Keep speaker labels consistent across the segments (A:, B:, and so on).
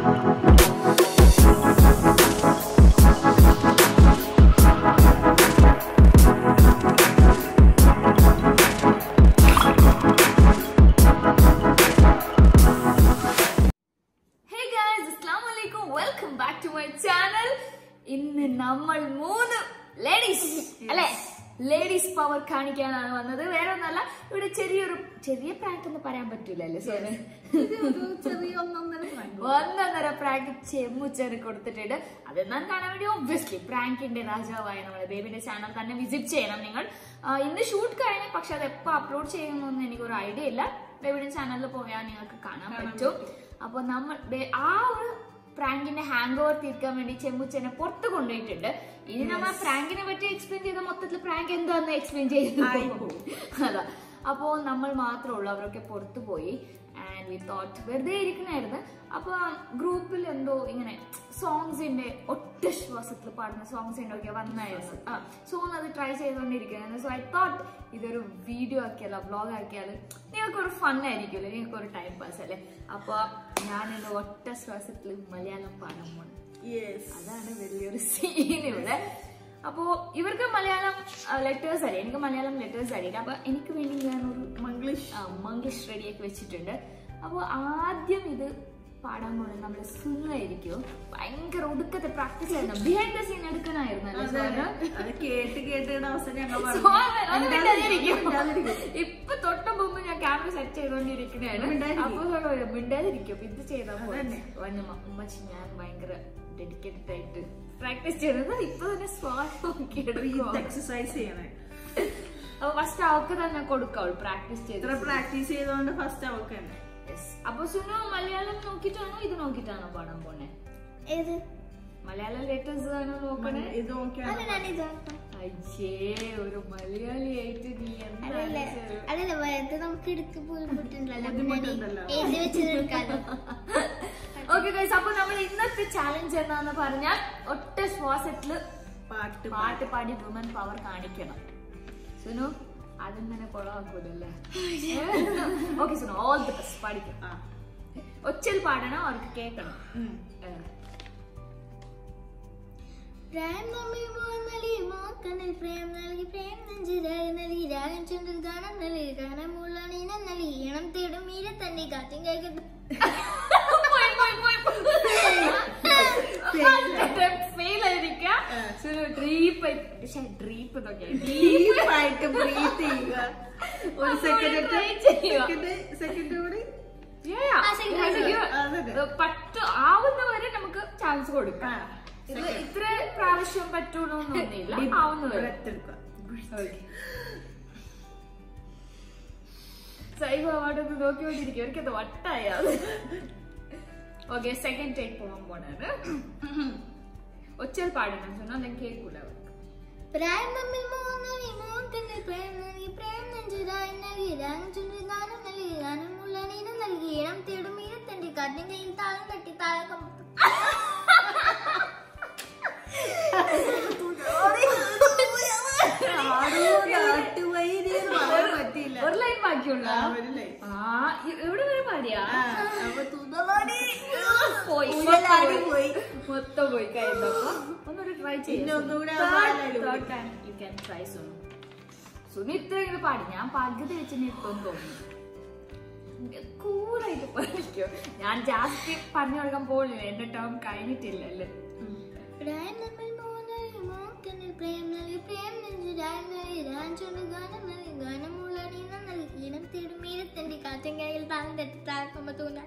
A: ഹേ guys അസ്സലാമു അലൈക്കും welcome back to my channel ഇന്ന് നമ്മൾ മൂന്ന് ലേഡീസ് അല്ലെ ലേഡീസ് പവർ കാണിക്കാനാണ് വന്നത് വേറെ ഒന്നല്ല ഇവിടെ ചെറിയൊരു ചെറിയ പ്രാങ്ക് എന്ന് പറയാൻ പറ്റൂലല്ലേ സോന്
B: ചെറിയ ഒന്നൊന്നര prank.
A: ഒന്നൊന്നര പ്രാങ്ക് ചെമ്മുച്ചേറി കൊടുത്തിട്ടുണ്ട് അതെന്നാൽ കാണാൻ വേണ്ടി ഒബ്വിയസ്ലി പ്രാങ്കിന്റെ രാജാവായ നമ്മുടെ ബേബിന്റെ ചാനൽ തന്നെ വിസിറ്റ് ചെയ്യണം നിങ്ങൾ ആ, ഇന്ന് ഷൂട്ട് കഴിഞ്ഞു പക്ഷെ അത് എപ്പോ അപ്ലോഡ് ചെയ്യുന്നൊന്നും എനിക്കൊരു ഐഡിയ ഇല്ല ബേബിയുടെ ചാനലിൽ പോയാൽ നിങ്ങൾക്ക് കാണാൻ പറ്റും അപ്പൊ നമ്മൾ ബേ- ആ ഒരു പ്രാങ്കിന്റെ ഹാങ് ഓവർ തീർക്കാൻ വേണ്ടി ചെമ്മുച്ചനെ പുറത്ത് കൊണ്ടുപോയിട്ടുണ്ട് ഇനി നമ്മൾ പ്രാങ്കിനെ പറ്റി എക്സ്പ്ലെയിൻ ചെയ്ത മൊത്തത്തിൽ പ്രാങ്ക് എന്താന്ന് എക്സ്പ്ലെയിൻ ചെയ്തു അതാ അപ്പോ നമ്മൾ മാത്രമേ ഉള്ളൂ അവരൊക്കെ പുറത്തു പോയി ആൻഡ് വി തോട്ട് വെറുതെ ഇരിക്കണായിരുന്നു അപ്പൊ ഗ്രൂപ്പിൽ എന്തോ ഇങ്ങനെ സോങ്സിന്റെ ഒറ്റ ശ്വാസത്തിൽ പാടുന്ന സോങ്സ് ഉണ്ടൊക്കെ വന്നായിരുന്നു ആ സോ അത് ട്രൈ ചെയ്തുകൊണ്ടിരിക്കുകയായിരുന്നു സോ ഐ തോട്ട് ഇതൊരു വീഡിയോ ആക്കിയാലോ വ്ളോഗ് ആക്കിയാൽ നിങ്ങൾക്കൊരു ഫൺ ആയിരിക്കുമല്ലോ നിങ്ങൾക്കൊരു ടൈം പാസ് അല്ലേ അപ്പൊ ഞാനിന്ന് ഒറ്റ ശ്വാസത്തിൽ മലയാളം പാടാൻ പോണം
B: Yes.
A: അതാണ് വലിയൊരു സീൻ ഇവിടെ അപ്പോ ഇവർക്ക് മലയാളം ലെറ്റേഴ്സ് അറിയാം എനിക്ക് മലയാളം ലെറ്റേഴ്സ് അറിയില്ല അപ്പൊ എനിക്ക് വേണ്ടി ഞാൻ ഒരു
B: മംഗ്ലീഷ്
A: മംഗ്ലീഷ് റെഡിയാക്കി വെച്ചിട്ടുണ്ട് അപ്പോൾ ആദ്യം ഇത് പാടാൻ പോകുന്നത് നമ്മുടെ സുഖമായിരിക്കും ഭയങ്കര ഒടുക്കത്തെ പ്രാക്ടീസ് ആയിരുന്നു ബിഹൈൻഡ് ദ സീൻ എടുക്കണമായിരുന്നു അല്ലേ
B: അതെ,
A: സോന?
B: അതെ. അത് കേട്ട് കേട്ടിട്ട് അവസാനം ഞങ്ങൾ പറഞ്ഞു.
A: സോന, ഒന്ന് മിണ്ടാതിരിക്കും.
B: മിണ്ടാതിരിക്കും.
A: ഇപ്പൊ തൊട്ട മുമ്പ് ഞാൻ ക്യാമറ സെറ്റ് ചെയ്തോണ്ടിരിക്കണാണ്
B: മിണ്ടാതിരിക്കും.
A: അപ്പൊ സോന പറയും, മിണ്ടാതിരിക്കും ഇത് ചെയ്താൽ
B: അതന്നെ.
A: ഉമ്മച്ചി ഞാൻ ഭയങ്കര ഡെഡിക്കേറ്റഡ് ആയിട്ട് പ്രാക്ടീസ് ചെയ്യുന്നത് ഇപ്പൊ തന്നെ സ്വാഭാവികം
B: Breathe exercise ചെയ്യണേ
A: അപ്പൊ ഫസ്റ്റ് അവൾക്ക് തന്നെ കൊടുക്കാവൂ പ്രാക്ടീസ്
B: ഇത്ര
A: ചെയ്ത്
B: പ്രാക്ടീസ് ചെയ്തോണ്ട് ഫസ്റ്റ് അവൾക്ക് തന്നെ
A: Yes. അപ്പൊ സുനു മലയാളം നോക്കിട്ടാണോ ഇത് നോക്കിട്ടാണോ പാടാൻ പോണേ
C: ഏത്
A: മലയാളം ലെറ്റേഴ്സ് ആണോ നോക്കണേ
B: ഇത് നോക്കിയാണ്
C: അല്ല ഞാൻ ഇത് നോക്കാം.
A: അയ്യേ ഒരു മലയാളിയായിട്ട് നീ
C: അതല്ല
A: എന്താണ്
C: അതല്ല വെറുതെ നമുക്ക് എടുക്ക് ബുദ്ധിമുട്ടുണ്ടല്ലോ
B: ബുദ്ധിമുട്ടുണ്ടല്ലോ.
C: എഴുതി വെച്ചത് എടുക്കാലോ
A: ഓക്കെ ഗൈസ് അപ്പൊ നമ്മൾ ഇന്നത്തെ ചാലഞ്ച് എന്താന്ന് പറഞ്ഞാൽ ഒറ്റ ശ്വാസത്തില്
B: പാട്ട്
A: പാട്ട് പാടി വുമൻ പവർ കാണിക്കണം സുനു അതും തന്നെ കുളമാക്കൂലല്ലേ okay Sunu all the best പാടിക്കും
B: ആ.
A: ഒച്ചയിൽ പാടണം അവർക്ക് കേൾക്കണം
B: ഉം.
A: ഏഹ്.
C: പ്രേം നമ്മിൽ മോഹൻ നൽകി മോക്കണ്ണിൽ പ്രേം നൽകി പ്രേം നെഞ്ചിരായി നൽകി രാഗം ചുണ്ടിൽ ഗാനം നൽകി ഗാനമുള്ള നീനം നൽകി ഈണം തേടും മീര തന്നെ കാറ്റും കൈകെട്ടും
A: പോയി, പോയി, പോയി, പോയി. Fail ആയിരിക്ക. സുനു ഡ്രീപ്പ് പക്ഷെ ഡ്രീപ്പ് എന്നൊക്കെ
B: Deep ആയിട്ട് breathe ചെയ്യുക ഒരു
A: അപ്പൊ
B: സെക്കൻഡ്
A: ഒരു try ചെയ്യുക.
B: സെക്കൻഡ് സെക്കൻഡ് കൂടി
A: Yeah, yeah.
C: ആ, second
A: അത്
C: try
A: you-
B: അതെ.
A: പറ്റ ആവുന്നവരെ നമുക്ക് ചാൻസ് കൊടുക്കാം
B: ആ,
A: ഇത്
B: second.
A: ഇത്ര പ്രാവശ്യം പറ്റൂന്നൊന്നുമില്ല
B: Deep
A: ആവുന്നവരെ
B: breath എടുക്കുക.
A: സൈബ് അവിടെ നോക്കിക്കൊണ്ടിരിക്കും അവർക്കത് വട്ടായ ഓക്കെ സെക്കൻഡ് ടേക്ക് പോകാൻ പോണാണ് ഒച്ചൽ പാടണം சொன்னா ഞാൻ കേൾക്കൂല അവർക്ക്
C: പ്രേം നമ്മിൽ മോഹൻ നൽകി മോക്കണ്ണിൽ പ്രേം നൽകി പ്രേം നെഞ്ചിരായി നൽകി രാഗം ചുണ്ടിൽ ഗാനം നൽകി ഗാനമുള്ള നീനം നൽകി ഈണം തേടും മീര തന്നെ കാറ്റും കയ്യിൽ താളം തട്ടി താഴെ കമ്പത്തും
B: ആരോ നാട്ടുവൈരി എന്ന് പറയാൻ പറ്റിയില്ല
A: ഒരു ലൈൻ ബാക്കിയുള്ള
B: ആ, ഒരു line.
A: ആ ഇ- എവിടെ വരെ പാടിയാ
B: ആ, അപ്പൊ തുതലാടി.
A: പോയി
B: ഉയലാടി പോയി.
A: മൊത്തം പോയി കഴിഞ്ഞപ്പോ ഒന്നൊരു ട്രൈ
B: പിന്നെ ഒന്നുകൂടെ ആ പാടാലോ.
A: You can try Sunu Sunu ഇത്ര ഇങ്ങനെ പാടി ഞാൻ പകുതി വെച്ച് നിർത്തും തോന്നുന്നു കൂളായിട്ട് പഠിക്കും ഞാൻ ജാസ്തി പറഞ്ഞു കൊടുക്കാൻ പോകുന്നില്ല എന്റെ ടേം കഴിഞ്ഞിട്ടില്ലല്ലേ
C: പ്രേം നമ്മിൽ മോഹൻ നൽകി മോക്കണ്ണിൽ പ്രേം നൽകി പ്രേം നെഞ്ചിരായി നൽകി രാഗം ചുണ്ടിൽ ഗാനം നൽകി ഗാനമുള്ള നീനം നൽകി ഈണം തേടും മീര തന്നെ കാറ്റും കയ്യിൽ താളം തട്ടി താഴെ കമ്പത്തൂന്നാൻ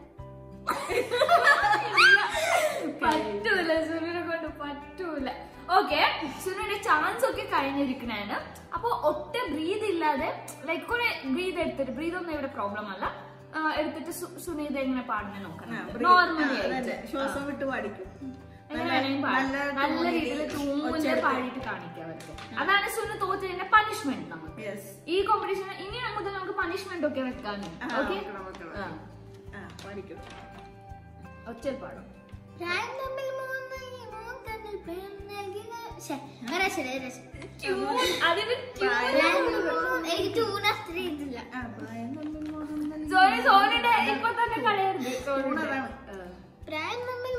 A: പറ്റൂല സുനുവിനെ കൊണ്ട് പറ്റൂല ഓക്കെ സുനുവിന്റെ ചാൻസ് ഒക്കെ കഴിഞ്ഞിരിക്കണാണ് അപ്പൊ ഒറ്റ ബ്രീത് ഇല്ലാതെ ലൈക്ക് കുറെ ബ്രീത് എടുത്തിട്ട് ബ്രീത് ഒന്നും ഇവിടെ പ്രോബ്ലം അല്ല ആ, എടുത്തിട്ട് സു- സുനീത എങ്ങനെ പാടുന്ന
B: ആ,
A: നോക്കണം
B: breathe.
A: നോർമലി
B: ആ, അതന്നെ. ശ്വാസം വിട്ട് പാടിക്കും
A: എങ്ങനെ വേണമെങ്കിലും പാടാം. നല്ല
B: തോന്നി
A: രീതിയിൽ തൂങ്ങുന്ന
B: ഒച്ചയെടുത്ത്.
A: പാടിയിട്ട് കാണിക്കാം അവർക്ക് അതാണ് സുനു തോറ്റതിന്റെ പണിഷ്മെന്റ് നമുക്ക്
B: Yes.
A: ഈ കോമ്പറ്റീഷൻ ഇനി മുതൽ നമുക്ക് പണിഷ്മെന്റ് ഒക്കെ വെക്കാനുണ്ട്
B: ആ,
A: ഓക്കെ
B: വെക്കണം, വെക്കണം. ആ, പാടിക്കും.
A: ഒച്ചൽ പാടും
C: പ്രായം തമ്മിൽ മോഹൻ നൽകി മോഹൻ തന്നിൽ പ്രേം നൽകി ന- ശ്ശെ, വേറെ ശരി, വേറെ ശരി.
A: അതിന്
C: പ്രായം തമ്മിൽ മോഹൻ- എനിക്ക് ട്യൂൺ അത്ര ഇതില്ല
B: ആ, പ്രായം തമ്മിൽ മോഹം നൽകി.
A: സോറി സോറിയുടെ ഇപ്പൊ തന്നെ കളയരുത്
B: Tune അതാണ്.
C: പ്രായം തമ്മിൽ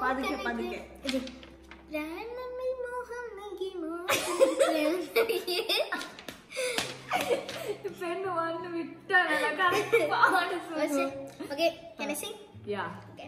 B: പതുക്കെ പതുക്കെ
C: ഇത് പ്രായം നമ്മിൽ മോഹം നൽകി മോഹം പ്രേം നൽകി.
A: പെണ്ണ് വന്ന് വിട്ടാണ് കറക്റ്റ് പാട്
C: പക്ഷേ, okay, can I sing?
A: Yeah
C: Okay.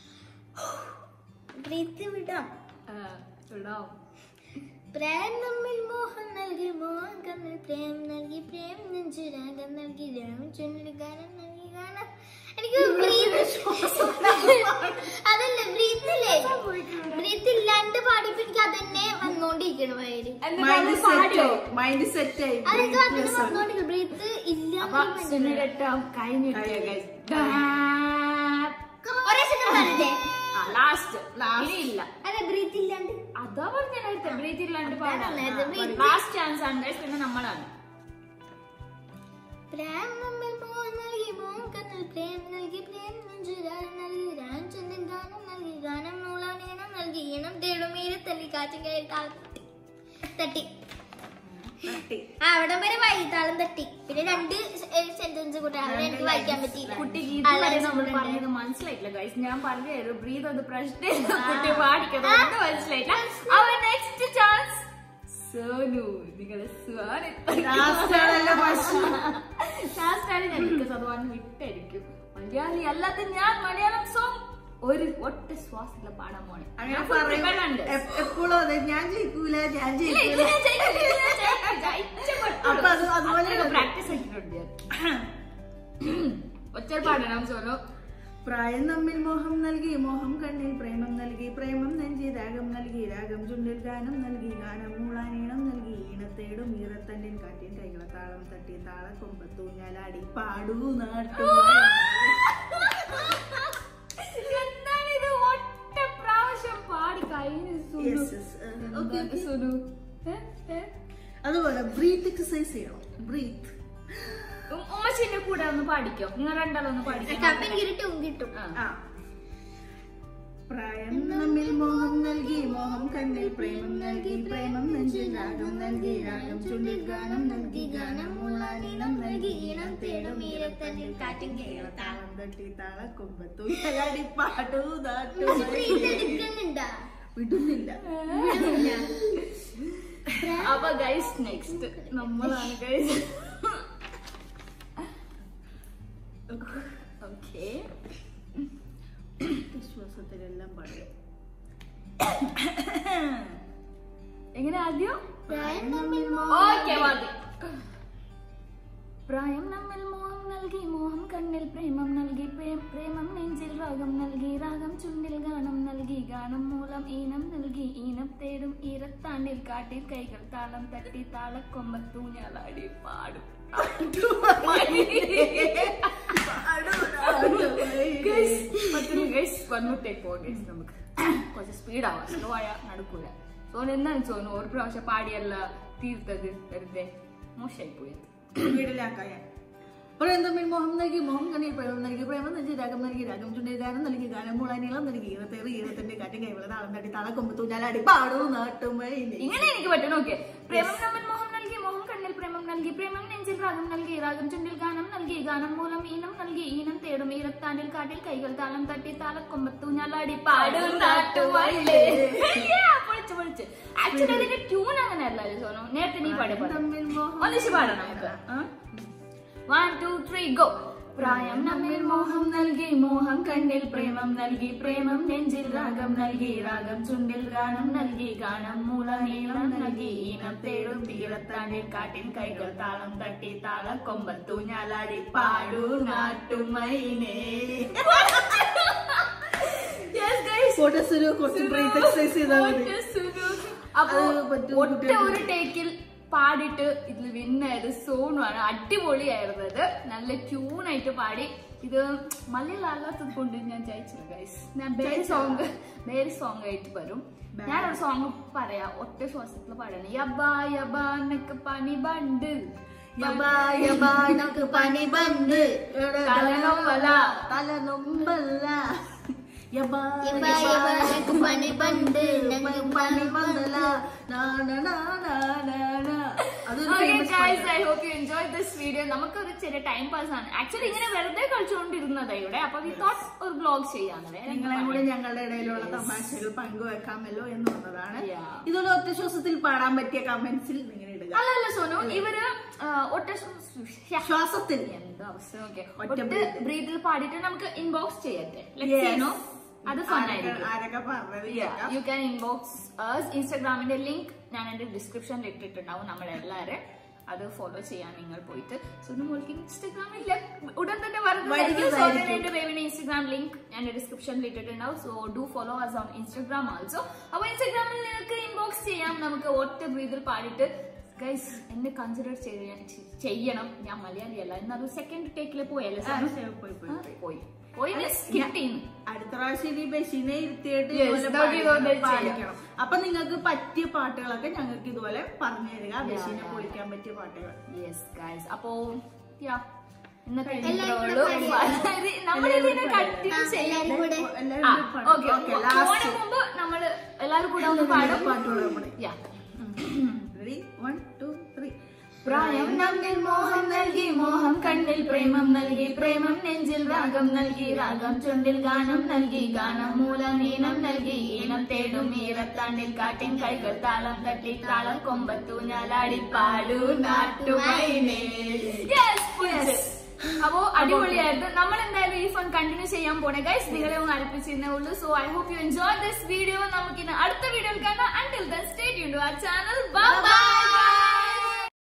C: Breathe വിടാം
A: ഇടാം
C: പ്രേം നമ്മിൽ മോഹം നൽകി മോഹം കണ്ണിൽ പ്രേം നൽകി പ്രേം നെഞ്ചു രാഗം നൽകി രാഗം ചുണ്ടിൽ ഗാനം നൽകി ഗാനം എനിക്ക് ബ്രീത്ത് അതല്ല ബ്രീത്ത് ഇല്ലേ ബ്രീത്ത് ഇല്ലാണ്ട് പാടിയപ്പോ എനിക്ക് അതന്നെ വന്നോണ്ടിരിക്കണം വയറ്
B: മൈൻഡ് സെറ്റ് ആയി മൈൻഡ് സെറ്റ് ആയി
C: അതെനിക്ക് അതിന് വന്നോണ്ടിരിക്കും ബ്രീത്ത്
A: അപ്പൊ
C: ഇല്ല
A: സുനിലിട്ട കഴിഞ്ഞിട്ട്
C: ഒരേ സെക്കൻഡ് പറഞ്ഞില്ലേ
A: ലാസ്റ്റ് ഇല്ല
C: അതെ ബ്രീത്ത് ഇല്ലാണ്ട്
A: അതാ പറഞ്ഞ നേരത്തെ ബ്രീത്ത് ഇല്ലാണ്ട് പാടാം
C: നേരത്തെ breathe
A: ലാസ്റ്റ് ചാൻസ് ആണ് guys. പിന്നെ നമ്മളാണ്
C: പ്രേം നമ്മിൽ മോഹം നൽകി മോഹം കണ്ണിൽ പ്രേം നൽകി പ്രേം നെഞ്ചു രാഗം നൽകി രാഗം ചൊല്ലിൽ ഗാനം നൽകി ഗാനം നൂലാൻ ഈണം നൽകി ഈണം തേടും ഈരത്തല്ലി കാറ്റും കയറി താളം തട്ടി
B: തട്ടി.
C: ആ അവിടെ വരെ വായി താളം തട്ടി പിന്നെ രണ്ട് സെന്റൻസ് കൂടെ അവിടെ എനിക്ക് വായിക്കാൻ പറ്റിയില്ല
A: കുട്ടിക്ക് ഇതുവരെ നമ്മൾ പറഞ്ഞത് മനസ്സിലായിട്ടില്ല ഗൈസ് ഞാൻ പറഞ്ഞു ബ്രീത് അത് പ്രശ്നമില്ല കുട്ടി പാടിക്കുന്നത് ഒന്നും മനസ്സിലായില്ല അവൻ നെക്സ്റ്റ് ചാൻസ് സോനു നിങ്ങളുടെ
B: Last ആണല്ലോ പ്രശ്നം.
A: ലാസ്റ്റാണ് ഞാൻ ബിക്കോസ് അത് വന്ന് വിട്ടായിരിക്കും മലയാളി അല്ലാത്ത ഞാൻ മലയാളം സോങ് ഒരു ഒറ്റ ശ്വാസത്തില് പാടാൻ പോണേ
B: അങ്ങനെ
A: ഞാൻ full
B: പറയും
A: prepared ആണ്.
B: എപ്പ- എപ്പോഴും അതെ ഞാൻ ജയിക്കൂല ഞാൻ
A: ഇല്ല, ഇത്
B: ജയിക്കൂല
A: ഞാൻ ചെയ്യില്ല, ഇത് ഞാൻ ചെയ്യില്ല. ജയിച്ചപ്പെട്ടു.
B: അപ്പൊ അത് അതുപോലെ
A: അത്രയൊക്കെ പ്രാക്ടീസ് ആക്കിയിട്ടുണ്ട് ഞാൻ ഒറ്റ പാടണം സോനു
B: പ്രായം നമ്മിൽ മോഹം നൽകി മോഹം കണ്ണിൽ പ്രേമം നൽകി പ്രേമം നെഞ്ചി രാഗം നൽകി രാഗം ചുണ്ടിൽ ഗാനം നൽകി ഗാനം മൂളാൻ ഈണം നൽകി ഈണത്തേടും ഈറത്തണ്ടിൻ കാറ്റിൻ കൈകള താളം തട്ടി താളക്കൊമ്പത്തൂഞ്ഞാലാടി പാടൂ നാട്ടു
A: എന്താണിത് ഒറ്റ പ്രാവശ്യം പാടി കഴിഞ്ഞു Sunu.
B: Yes, yes. Uh, okay,
A: എന്താണ്
B: okay.
A: സുനു ഏ? ഏ?
B: അതുപോലെ ബ്രീത്ത് എക്സസൈസ് ചെയ്യണം ബ്രീത്ത്
A: ഉം, ഉമ്മച്ചിന്റെ കൂടെ ഒന്ന് പാടിക്കോ നിങ്ങൾ രണ്ടാളും ഒന്ന് പാടിക്കോ
C: അപ്പൊ എനിക്ക് ഒരു ട്യൂൺ കിട്ടും
A: ആ.
B: ആ പ്രായം നമ്മിൽ മോഹം നൽകി മോഹം കണ്ണിൽ പ്രേമം നൽകി പ്രേമം നെഞ്ചിൽ രാഗം നൽകി രാഗം ചുണ്ടിൽ ഗാനം നൽകി ഗാനം മൂളാനീനം നൽകി ഈണം തേടും ഈരത്തന്നിൽ കാറ്റും കേരള താളം തട്ടി താളക്കൊമ്പത്തു ടി പാടൂ നാട്ടു
C: ബ്രീത്ത് എടുക്കുന്നുണ്ടാ
B: വിടുന്നില്ല
A: അപ്പൊ ഗൈസ് നെക്സ്റ്റ് നമ്മളാണ് ഗൈസ് ഓക്കെ
B: വിശ്വാസത്തിലെല്ലാം പറയും
A: എങ്ങനെ ആദ്യം
C: പ്രായം നമ്മിൽ
A: ഓക്കെ മതി പ്രായം നമ്മിൽ മോഹം നൽകി മോഹം കണ്ണിൽ പ്രേമം നൽകി പ്രേ- പ്രേമം നെഞ്ചിൽ രാഗം നൽകി രാഗം ചുണ്ടിൽ ഗാനം നൽകി ഗാനം മൂലം ഈണം നൽകി ഈണം തേടും ഈരത്താണ്ടിൽ കാട്ടിൽ കൈകൾ താളം തട്ടി താളക്കൊമ്പത്തൂഞ്ഞാലാടി പാടും Guys, പറ്റുന്നു guys. one more take പോവാം guys നമുക്ക് കുറച്ച് സ്പീഡ് ആവാം സ്ലോ ആയാ നടക്കൂല സോനു എന്താണ് സോനു ഒരു പ്രാവശ്യം പാടിയല്ല തീർത്തത് വെറുതെ മോശമായി പോയത്
B: വീട്ടിലാക്കാൻ ഞാൻ പ്രേം തമ്മിൽ മോഹം നൽകി മോഹം കണ്ണിൽ പ്രേമം നൽകി പ്രേമം നെഞ്ചി രാഗം നൽകി രാഗം ചുണ്ടിൽ ഗാനം നൽകി ഗാനം മൂളാനീളം നൽകി ഈറത്തേറി ഈറത്തിന്റെ കാറ്റും കൈവള താളം തട്ടി താളക്കൊമ്പത്തു ഞാലാടി പാടൂ നാട്ടുമൈനെ
A: ഇങ്ങനെ എനിക്ക് പറ്റണം ഓക്കെ പ്രേമം നമ്മൻ മോഹം നൽകി മോഹം കണ്ണിൽ പ്രേമം നൽകി പ്രേമം നെഞ്ചിൽ രാഗം നൽകി രാഗം ചുണ്ടിൽ ഗാനം നൽകി ഗാനം മൂലം ഈണം നൽകി ഈണം തേടും ഈരത്താണ്ടിൽ കാട്ടിൽ കൈകൾ താളം തട്ടി താലക്കൊമ്പത്തു ഞാലാടി പാടും നാട്ടുവല്ലേ പൊളിച്ച് പൊളിച്ച് ആക്ച്വലി അതിന്റെ ട്യൂൺ അങ്ങനെ അല്ലല്ലോ സോനു നേരത്തെ നീ പാടി പാടാം
B: തമ്മിൽ മോഹം
A: ഒന്നിച്ച് പാടാം നമുക്ക് വൺ ടു ത്രീ ഗോ പ്രായം നമ്മിൽ മോഹം നൽകി മോഹം കണ്ണിൽ പ്രേമം നൽകി പ്രേമം നെഞ്ചിൽ രാഗം നൽകി രാഗം ചുണ്ടിൽ ഗാനം നൽകി ഗാനം മൂലം ഈണം നൽകി ഈണം തേടും തീരത്താണ്ടിൽ കാട്ടിൽ കൈകൾ താളം തട്ടി താളക്കൊമ്പത്തു ഞാലാടി പാടൂ നാട്ടുമൈനേ Yes, guys.
B: ഫോട്ടോസിന് കുറച്ച് ബ്രീത്ത് എക്സസൈസ് ചെയ്താൽ മതി
A: അപ്പൊ
B: അത് പറ്റും
A: ഒറ്റ
B: കുട്ടികൾക്ക്.
A: ഒരു ടേക്കിൽ പാടിയിട്ട് ഇതിൽ വിന്നായത് സോണുമാണ് അടിപൊളിയായിരുന്നത് നല്ല ട്യൂണായിട്ട് പാടി ഇത് മലയാളം അല്ലാത്തത് കൊണ്ട് ഞാൻ ജയിച്ചില്ല ഗൈസ് ഞാൻ വേറെ സോങ് വേറെ സോങ് ആയിട്ട് വരും ഞാനൊരു സോങ് പറയാ ഒറ്റ ശ്വാസത്തിൽ പാടാണ് യബാ യബാ നക്ക് പനി ബണ്ട്
B: യബാ യബാ നക്ക് പനി ബണ്ട്
A: തലനൊമ്പല.
B: തലനൊമ്പല്ല യബാ
C: യബാ യബാ നക്ക് പനി ബണ്ട്, നക്ക്
B: പനി ബന്തല നാ, നാ, നാ, നാ, നാ, നാ. അതൊരു
A: Okay,
B: famous
A: guys,
B: പാട്ടാണ്.
A: I hope you enjoyed this video. നമുക്കൊരു ചെറിയ ടൈം പാസ് ആണ് ആക്ച്വലി ഇങ്ങനെ വെറുതെ കളിച്ചുകൊണ്ടിരുന്നതാ ഇവിടെ അപ്പൊ വി തോട്ട് ഒരു ബ്ലോഗ് ചെയ്യാന്നല്ലേ
B: നിങ്ങളെ കൂടി ഞങ്ങളുടെ ഇടയിലുള്ള തമാശകൾ പങ്കുവെക്കാമല്ലോ എന്ന് വന്നതാണ്
A: Yeah.
B: ഇതുപോലെ ഒറ്റ ശ്വാസത്തിൽ പാടാൻ പറ്റിയ കമന്റ്സിൽ നിങ്ങൾ ഇടുക
A: അല്ലല്ല സോനു ഇവര് ആ, ഒറ്റ
B: ശ്വാസത്തിൽ
A: എന്താ അവസ്ഥ ഓക്കെ
B: ഒറ്റ
A: ഒറ്റ
B: breath.
A: ബ്രീതിൽ പാടിയിട്ട് നമുക്ക് ഇൻബോക്സ് ചെയ്യട്ടെ
B: Yes.
A: അത് ഫൺ
B: ആരൊക്കെ-
A: ആയിരിക്കും
B: ആരൊക്കെ പറഞ്ഞത് കേൾക്കാം.
A: യു ക്യാൻ ഇൻബോക്സ് ഇൻസ്റ്റാഗ്രാമിന്റെ ലിങ്ക് ഞാൻ എന്റെ ഡിസ്ക്രിപ്ഷനിൽ ഇട്ടിട്ടുണ്ടാവും നമ്മളെല്ലാരും അത് ഫോളോ ചെയ്യാൻ നിങ്ങൾ പോയിട്ട് സോനു മോൾക്ക് ഇൻസ്റ്റാഗ്രാം ഇല്ല ഉടൻ തന്നെ
B: വരുന്നതായിരിക്കും.
A: എന്റെ ബേബിന്റെ ഇൻസ്റ്റാഗ്രാം ലിങ്ക് ഞാൻ ഡിസ്ക്രിപ്ഷനിൽ ഇട്ടിട്ടുണ്ടാവും so do follow us on Instagram also അപ്പൊ ഇൻസ്റ്റാഗ്രാമിൽ നിങ്ങൾക്ക് ഇൻബോക്സ് ചെയ്യാം നമുക്ക് ഒറ്റ ബ്രീതിൽ പാടിയിട്ട് ഗൈസ് എന്നെ കൺസിഡർ ചെയ്യണം ഞാൻ മലയാളിയല്ല എന്നാലും സെക്കൻഡ് ടേക്കിൽ പോയല്ലേ
B: ആ,
A: സോനു?
B: ശരി, പോയി, പോയി,
A: ആ,
B: പോയി.
A: പോയി പോയി സ്കിപ്പ് ചെയ്യുന്നു
B: അടുത്ത പ്രാവശ്യം ഈ ബഷീനെ ഇരുത്തിയിട്ട്
A: Yes,
B: ഇതുപോലെ
A: നമുക്ക് ഇതുപോലെ
B: പാടിക്കണം,
A: ചെയ്യാം.
B: പാടിക്കണം അപ്പൊ നിങ്ങൾക്ക് പറ്റിയ പാട്ടുകളൊക്കെ ഞങ്ങൾക്ക് ഇതുപോലെ പറഞ്ഞു തരിക ബഷീനെ
A: yeah.
B: പൊളിക്കാൻ പറ്റിയ പാട്ടുകൾ
A: യെസ് ഗൈസ് അപ്പോ യാ ഇന്നത്തെ
C: എല്ലാവരും കൂടെ
A: ഇൻട്രോയില്
C: പാടി.
A: നമ്മളിതിനെ കണ്ടിന്യൂ
C: ആ,
A: ചെയ്യാം
C: എല്ലാവരും കൂടെ
B: എല്ലാവരും
A: ആ,
B: കൂടി പാടും.
A: okay,
B: Okay,
A: ഓ-
B: last.
A: ഓണം മുമ്പ് നമ്മള് എല്ലാവരും കൂടെ ഒന്ന് പാടും
B: പാട്ടുകൾ നമ്മുടെ
A: yeah
B: ready one two three
A: പ്രായം നമ്മിൽ മോഹം നൽകി മോഹം കണ്ണിൽ പ്രേമം നൽകി പ്രേമം നെഞ്ചിൽ രാഗം നൽകി രാഗം ചുണ്ടിൽ ഗാനം നൽകി ഗാനം മൂലം ഈണം നൽകി ഈണം തേടും ഈരത്താണ്ടിൽ കാട്ടിൻ കൈകൾ താളം തട്ടി താളം കൊമ്പത്തു ഞാലാടി പാടൂ നാട്ടുമൈനേ Yes, പുളിച്ച്. അപ്പോ അടിപൊളിയായിരുന്നു നമ്മൾ എന്തായാലും ഈ ഫൺ കണ്ടിന്യൂ ചെയ്യാൻ പോണേ ഗൈസ് നിങ്ങളെ ഒന്ന് അടുപ്പിച്ചിരുന്നേ ഉള്ളൂ so I hope you enjoy this video നമുക്ക് ഇന്ന് അടുത്ത വീഡിയോയിൽ കാണാം until then stay tune to our channel bye by